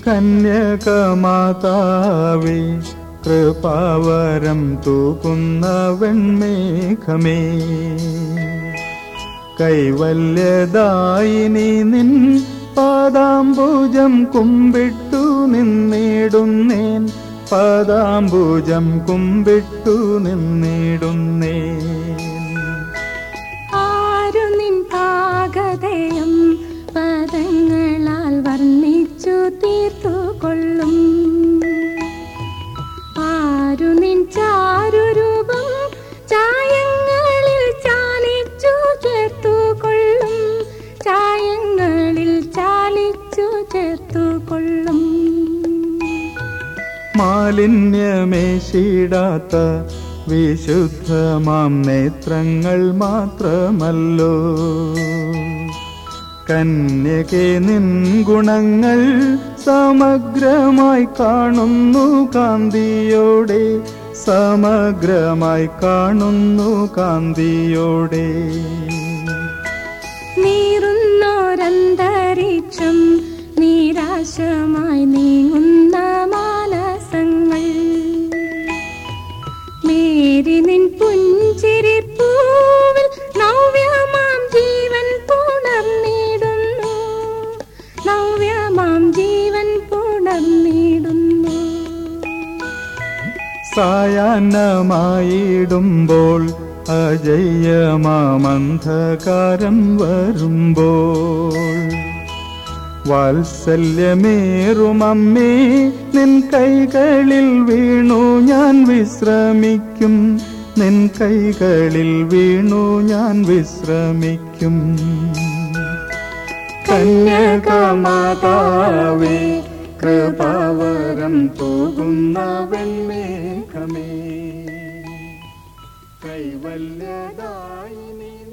കന്യകമാതാവേ കൃപാവരം തൂക്കുന്ന വെൺമേഘമേ കൈവല്യദായിനി നിൻ പാദാംബുജം കുമ്പിട്ടു നിന്നിടുന്നേൻ പാദാംബുജം കുമ്പിട്ടു നിന്നിടുന്നേൻ ആരു നിൻ പാകതയും പദങ്ങളാൽ വർണ്ണിച്ചു തീർത്തു കൊള്ളും ആരു നിൻ ചാരുരൂപം ചായങ്ങളിൽ ചാലിച്ചു ചേർത്തു കൊള്ളും ചായങ്ങളിൽ ചാലിച്ചു ചേർത്തു കൊള്ളും മാലിന്യമേശിടാത്ത വിശുദ്ധമാം നേത്രങ്ങൾ മാത്രമല്ലോ കന്യകെ നിൻ ഗുണങ്ങൾ സമഗ്രമായി കാണുന്നു കാന്തിയോടെ സമഗ്രമായി കാണുന്നു കാന്തിയോടെ നീറുന്നോരന്തരീക്ഷം നിരാശമായി നീങ്ങുന്ന മാനസങ്ങൾ മേരി നിൻ പുഞ്ചിരിപ്പൂവിൽ നവ്യമാം ജീവൻ പുണർന്നിടുന്നു നവ്യമാം ജീവൻ പുണർന്നിടുന്നു സായാഹ്നമായിടുമ്പോൾ അജയ്യമാമന്ധകാരം വരുമ്പോൾ വാത്സല്യമേറുമമ്മേ നിൻ കൈകളിൽ വീണു ഞാൻ വിശ്രമിക്കും നിൻ കൈകളിൽ വീണു ഞാൻ വിശ്രമിക്കും കന്യകമാതാവേ കൃപാവരം തൂകുന്ന വെൺമേഘമേ കൈവല്യദായിനി